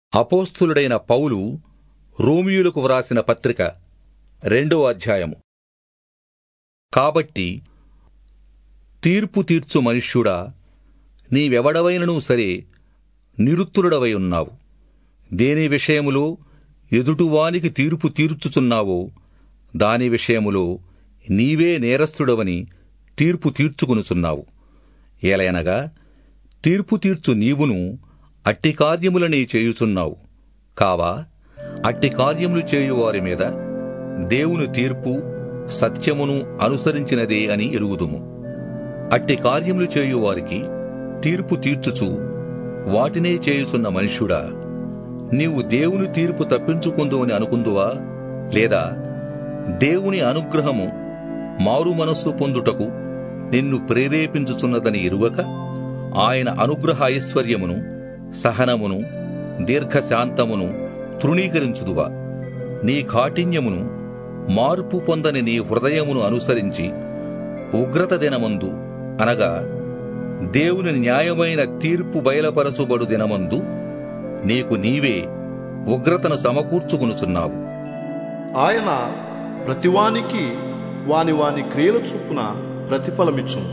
అపోస్తులుడైన పౌలు రోమియులకు వ్రాసిన పత్రిక రెండో అధ్యాయము కాబట్టి తీర్పు తీర్చు మనుష్యుడా నీవెవడవైనను సరే నిరుత్తుడవై ఉన్నావు దేని విషయములో ఎదుటివానికి తీర్పు తీర్చుచున్నావో దాని విషయములో నీవే నేరస్తుడవని తీర్పు తీర్చుకొనుచున్నావు ఏలయనగా తీర్పు తీర్చు నీవును అట్టి కార్యములనే చేయుచున్నావు కావా అట్టి కార్యములు చేయువారి మీద దేవుని తీర్పు సత్యమును అనుసరించినదే అని ఎరుగుదుము అట్టి కార్యములు చేయువారికి తీర్పు తీర్చుచు వాటినే చేయుచున్న మనుష్యుడా నీవు దేవుని తీర్పు తప్పించుకుందువని అనుకుందువా లేదా దేవుని అనుగ్రహము మారు మనస్సు పొందుటకు నిన్ను ప్రేరేపించుచున్నదని ఎరుగక ఆయన అనుగ్రహ ఐశ్వర్యమును సహనమును దీర్ఘశాంతమును తృణీకరించుదువా నీ కాఠిన్యమును మార్పు పొందని నీ హృదయమును అనుసరించి ఉగ్రత దినమందు అనగా దేవుని న్యాయమైన తీర్పు బయలుపరచుబడు దినమందు నీకు నీవే ఉగ్రతను సమకూర్చుకునుచున్నావు ఆయన ప్రతివానికి వాని వాని క్రియల చొప్పున ప్రతిఫలమిచ్చును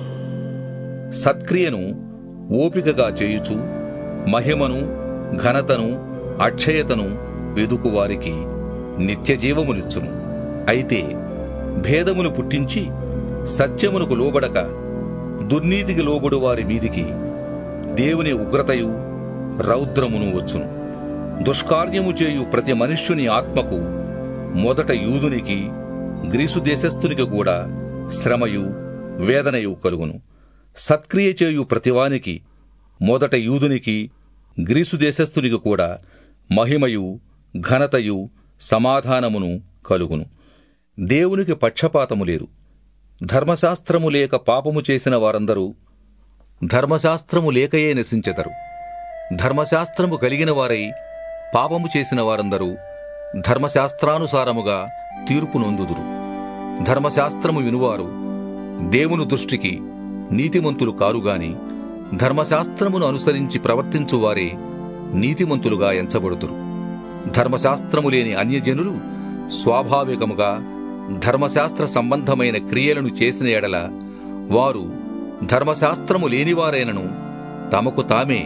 సత్క్రియను ఓపికగా చేయుచు మహిమను ఘనతను అక్షయతను వెదుకువారికి నిత్యజీవమునిచ్చును అయితే భేదమును పుట్టించి సత్యమునకు లోబడక దుర్నీతికి లోబడు వారి మీదికి దేవుని ఉగ్రతయు రౌద్రమును వచ్చును దుష్కార్యము చేయు ప్రతి మనుష్యుని ఆత్మకు మొదట యూదునికి గ్రీసు దేశస్థునికి కూడా శ్రమయు వేదనయు కలుగును సత్క్రియ చేయు ప్రతివానికి మొదట యూదునికి గ్రీసు దేశస్థునికి కూడా మహిమయు ఘనతయు సమాధానమును కలుగును దేవునికి పక్షపాతము లేదు ధర్మశాస్త్రము లేక పాపము చేసిన వారందరూ ధర్మశాస్త్రము లేకయే నశించెదరు ధర్మశాస్త్రము కలిగిన వారై పాపము చేసిన వారందరూ ధర్మశాస్త్రానుసారముగా తీర్పు నొందుదురు ధర్మశాస్త్రము వినువారు దేవుని దృష్టికి నీతిమంతులు కారుగాని ధర్మశాస్త్రమును అనుసరించి ప్రవర్తించువారే నీతిమంతులుగా ఎంచబడుతురు ధర్మశాస్త్రము లేని అన్యజనులు స్వాభావికముగా ధర్మశాస్త్ర సంబంధమైన క్రియలను చేసిన ఎడల వారు ధర్మశాస్త్రము లేనివారైనను తమకు తామే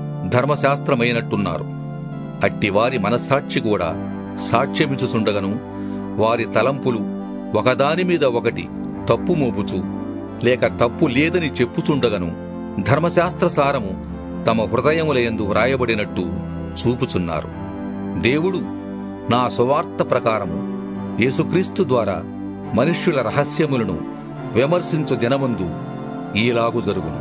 ధర్మశాస్త్రమైనట్టున్నారు అట్టివారి మనస్సాక్షి కూడా సాక్ష్యమిచ్చుచుండగను వారి తలంపులు ఒకదాని మీద ఒకటి తప్పు మోపుచు లేక తప్పు లేదని చెప్పుచుండగను ధర్మశాస్త్ర సారము తమ హృదయములయందు వ్రాయబడినట్టు చూపుచున్నారు దేవుడు నా సువార్త ప్రకారము యేసుక్రీస్తు ద్వారా మనుష్యుల రహస్యములను విమర్శించు దినమందు ఈలాగు జరుగును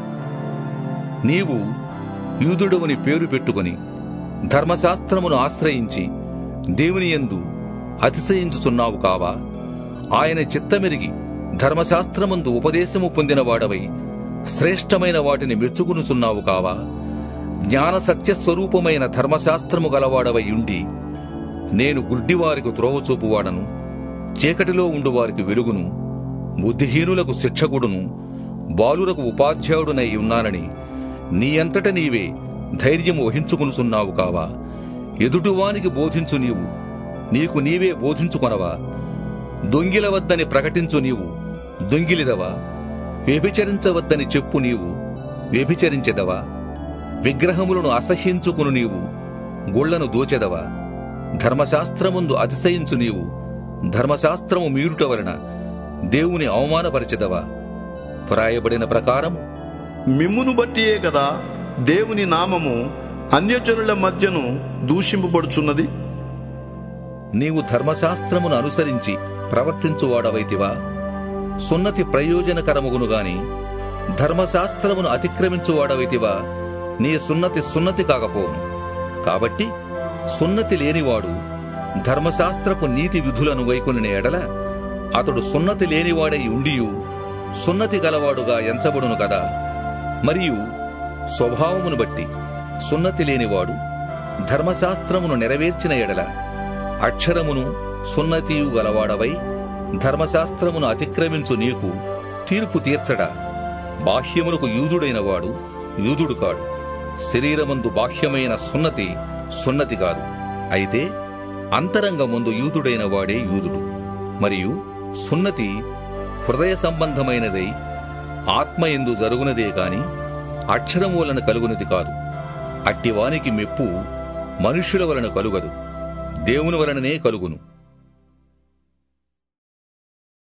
నీవు యూదుడవని పేరు పెట్టుకొని ధర్మశాస్త్రమును ఆశ్రయించి దేవుని యందు అతిశయించుచున్నావు కావా ఆయన చిత్తమెరిగి ధర్మశాస్త్రమందు ఉపదేశము పొందినవాడవై శ్రేష్టమైన వాటిని మెచ్చుకునుచున్నావు కావా జ్ఞాన సత్య స్వరూపమైన ధర్మశాస్త్రము గలవాడవై ఉండి నేను గుడ్డివారికి త్రోవ చూపువాడను చీకటిలో ఉండువారికి వెలుగును బుద్ధిహీనులకు శిక్షకుడును బాలురకు ఉపాధ్యాయుడునై ఉన్నానని నీ అంతట నీవే ధైర్యము వహించుకునుచున్నావు కావా ఎదుటివానికి బోధించు నీవు నీకు నీవే బోధించుకొనవా దొంగిల వద్దని ప్రకటించు నీవు దొంగిలిదవా వ్యభిచరించవద్దని చెప్పు నీవు వ్యభిచరించెదవా విగ్రహములను అసహ్యించుకును నీవు గుళ్లను దోచెదవా ధర్మశాస్త్రముందు అతిశయించు నీవు ధర్మశాస్త్రము మీరుట వలన దేవుని అవమానపరచెదవా వ్రాయబడిన ప్రకారము మిమ్మును బట్టియే కదా దేవుని నామము అన్యజనుల మధ్యను దూషింపబడుచున్నది నీవు ధర్మశాస్త్రమును అనుసరించి ప్రవర్తించువాడవైతివా సున్నతి ప్రయోజనకరముగును గాని ధర్మశాస్త్రమును అతిక్రమించువాడవైతివా నీ సున్నతి సున్నతి కాకపోవును కాబట్టి సున్నతి లేనివాడు ధర్మశాస్త్రపు నీతి విధులను వైకొనిన ఎడల అతడు సున్నతి లేనివాడై ఉండియు సున్నతి గలవాడుగా ఎంచబడును కదా మరియు స్వభావమును బట్టి సున్నతి లేనివాడు ధర్మశాస్త్రమును నెరవేర్చిన ఎడల అక్షరమును సున్నతియు గలవాడవై ధర్మశాస్త్రమును అతిక్రమించు నీకు తీర్పు తీర్చడా బాహ్యమునకు యూదుడైన వాడు యూదుడు కాడు శరీరమందు బాహ్యమైన సున్నతి సున్నతి కాదు అయితే అంతరంగముందు యూదుడైన వాడే యూదుడు మరియు సున్నతి హృదయ సంబంధమైనదై ఆత్మ ఎందు జరుగునదే కాని అక్షరము వలన కలుగునది కాదు అట్టివానికి మెప్పు మనుష్యుల వలన కలుగదు దేవుని వలననే కలుగును